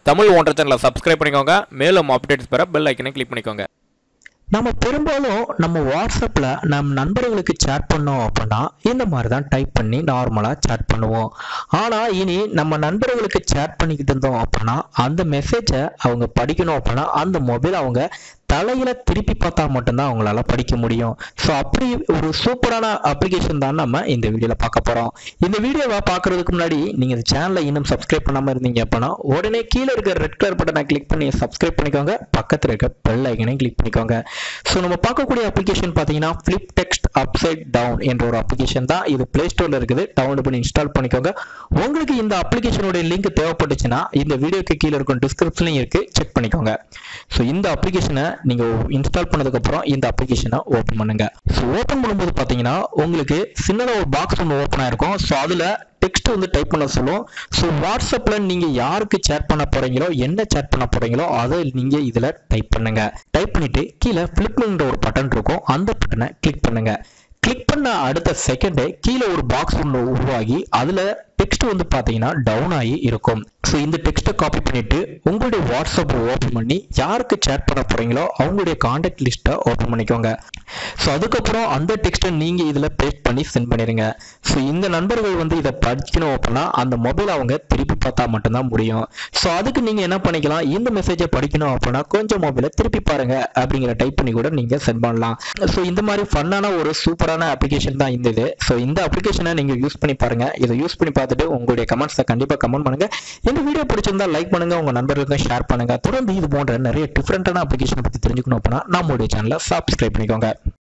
தமிழ் ஒன்றரை சேனலை சப்ஸ்கிரைப் பண்ணிக்கோங்க மேலும் அப்டேட்ஸ் பெற பெல் ஐக்கனை கிளிக் பண்ணிக்கோங்க நம்ம பெரும்பாலும் நம்ம வாட்ஸ்அப்பில் நம் நண்பர்களுக்கு சேட் பண்ணோம் அப்படின்னா இந்த மாதிரி தான் டைப் பண்ணி நார்மலாக சேட் பண்ணுவோம் ஆனால் இனி நம்ம நண்பர்களுக்கு சேட் பண்ணிக்கிட்டு இருந்தோம் அப்படின்னா அந்த மெசேஜை அவங்க படிக்கணும் அப்படின்னா அந்த மொபைல் அவங்க தலையில திருப்பி பார்த்தா மட்டும்தான் அவங்களால படிக்க முடியும் ஸோ அப்படி ஒரு சூப்பரான அப்ளிகேஷன் தான் நம்ம இந்த வீடியோவில் பார்க்க போகிறோம் இந்த வீடியோவை பார்க்கறதுக்கு முன்னாடி நீங்கள் இந்த சேனலை இன்னும் சப்ஸ்கிரைப் பண்ணாமல் இருந்தீங்க அப்படின்னா உடனே கீழே இருக்கிற ரெட் கலர் பட்டனை கிளிக் பண்ணி சப்ஸ்கிரைப் பண்ணிக்கோங்க பக்கத்தில் இருக்க பெல் ஐக்கனையும் கிளிக் பண்ணிக்கோங்க ஸோ நம்ம பார்க்கக்கூடிய அப்ளிகேஷன் பார்த்தீங்கன்னா ஃப்ளிப் டெக்ஸ்ட் அப்சைட் டவுன் என்ற ஒரு அப்ளிகேஷன் தான் இது பிளே ஸ்டோரில் இருக்குது டவுன்லோட் பண்ணி இன்ஸ்டால் பண்ணிக்கோங்க உங்களுக்கு இந்த அப்ளிகேஷனுடைய லிங்க் தேவைப்பட்டுச்சுன்னா இந்த வீடியோக்கு கீழே இருக்கும் டிஸ்கிரிப்ஷன்லையும் இருக்குது செக் பண்ணிக்கோங்க ஸோ இந்த அப்ளிகேஷனை நீங்கள் இன்ஸ்டால் பண்ணதுக்கப்புறம் இந்த அப்ளிகேஷனை ஓப்பன் பண்ணுங்க ஸோ ஓப்பன் பண்ணும்போது பார்த்தீங்கன்னா உங்களுக்கு சின்னதாக ஒரு பாக்ஸ் ஒன்று ஓப்பன் ஆயிருக்கும் ஸோ அதில் டெக்ஸ்ட் வந்து டைப் பண்ண சொல்லும் ஸோ வாட்ஸ்அப்பில் நீங்கள் யாருக்கு சேட் பண்ண போகிறீங்களோ என்ன சேட் பண்ண போகிறீங்களோ அதை நீங்கள் இதில் டைப் பண்ணுங்க டைப் பண்ணிட்டு கீழே ஃப்ளிப்ன்ற ஒரு பட்டன் இருக்கும் அந்த பட்டனை கிளிக் பண்ணுங்க கிளிக் பண்ண அடுத்த செகண்டே கீழே ஒரு பாக்ஸ் ஒன்று உருவாகி அதில் டெக்ஸ்ட் வந்து பார்த்தீங்கன்னா டவுன் ஆகி இருக்கும் ஸோ இந்த டெக்ஸ்ட்டை காப்பி பண்ணிட்டு உங்களுடைய வாட்ஸ்அப் ஓப்பன் பண்ணி யாருக்கு சேட் பண்ண போறீங்களோ அவங்களுடைய காண்டாக்ட் லிஸ்ட்டை ஓப்பன் பண்ணிக்கோங்க ஸோ அதுக்கப்புறம் அந்த டெக்ஸ்ட்டை நீங்கள் இதில் பேஸ்ட் பண்ணி சென்ட் பண்ணிடுங்க ஸோ இந்த நண்பர்கள் வந்து இதை படிக்கணும் அப்படின்னா அந்த மொபைல் அவங்க திருப்பி பார்த்தா மட்டும்தான் முடியும் ஸோ அதுக்கு நீங்கள் என்ன பண்ணிக்கலாம் இந்த மெசேஜை படிக்கணும் அப்படின்னா கொஞ்சம் மொபைலை திருப்பி பாருங்க அப்படிங்கிற டைப் பண்ணி கூட நீங்கள் சென்ட் பண்ணலாம் ஸோ இந்த மாதிரி ஃபன்னான ஒரு சூப்பரான அப்ளிகேஷன் தான் இந்த இது ஸோ இந்த அப்ளிகேஷனை நீங்கள் யூஸ் பண்ணி பாருங்க இதை யூஸ் பண்ணி பார்த்துட்டு உங்களுடைய கமெண்ட்ஸை கண்டிப்பாக கமெண்ட் பண்ணுங்க இந்த வீடியோ பிடிச்சிருந்தா லைக் பண்ணுங்க உங்க நண்பர்களுக்கும் ஷேர் பண்ணுங்க தொடர்ந்து இது போன்ற நிறைய டிஃப்ரெண்டான அப்ளிகேஷனை பற்றி தெரிஞ்சுக்கணும் அப்படின்னா நம்மளுடைய சேனலை சப்ஸ்கிரைப் பண்ணிக்கோங்க